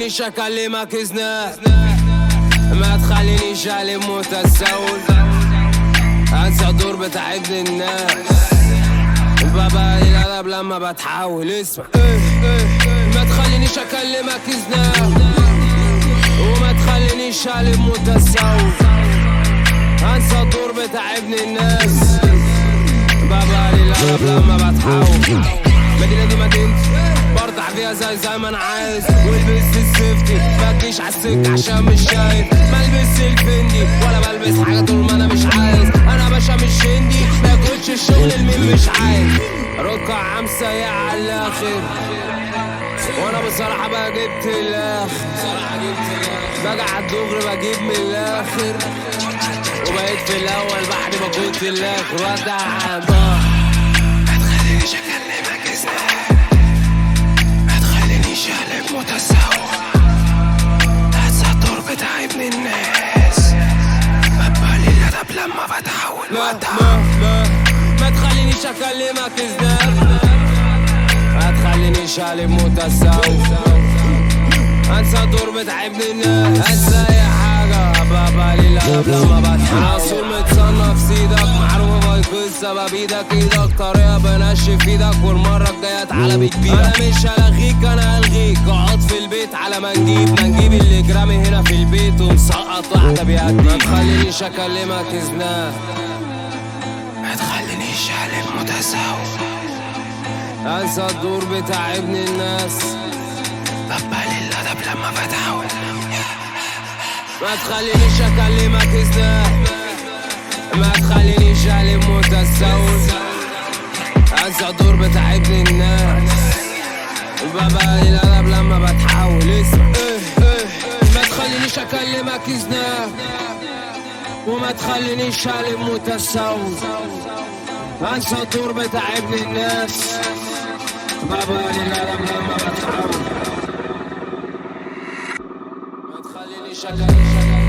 تخلينيش اكلمك زناد ما تخلينيش علم متسول انسى الدور بتاع ابن الناس بابا الادب لما بتحاول اسمع ما تخلينيش اكلمك زناد وما تخلينيش علم متسول انسى الدور بتاع ابن الناس بابا الادب لما بتحاول المدينة دي مدينتي برضع فيها زي زي ما انا عايز والبس السيفتي متجيش على السكة عشان مش شايف بلبس الفندي ولا بلبس حاجة طول ما انا مش عايز انا باشا مش هندي ماكلش الشغل المين مش عايز ركع عم سايع على الاخر وانا بصراحة بقى جبت الاخر باجي على الدغري بجيب من الاخر وبقيت في الاول بعد ما كنت في الاخر ودع تخلينيش اكلمك ازاي ما تخلينيش اقلب متسول هنسى الدور بتاع ابن الناس ببالي الادب لما بتحول ما واتع ما ما ما تخلينيش اكلمك ازاي ما تخلينيش علم متساوي انسى الدور بتاع ابن الناس انسى اي حاجة بابا للأدب لما بتحاول رسول متصنف سيدك معروف قصة ببيدك ايدك طريقة بنشف ايدك والمرة الجاية تعالى بكبيرك انا مش هلغيك انا هلغيك اقعد في البيت على ما نجيب ما نجيب اللي جرامي هنا في البيت ومسقط واحدة بيدي ما تخلينيش اكلمك ازنان ما تخلينيش اقلب متسول انسى الدور بتاع ابن الناس ببالي الادب لما بتحول ما تخلينيش اكلمك ازاي ما تخلينيش علم متسول انسى الدور بتاع ابن الناس بابا الادب لما بتحاول اسمع إيه إيه ما تخلينيش اكلمك ازاي وما تخلينيش علم متسول انسى الدور بتاع ابن الناس بابا الادب لما بتحاول ما تخلينيش اكلمك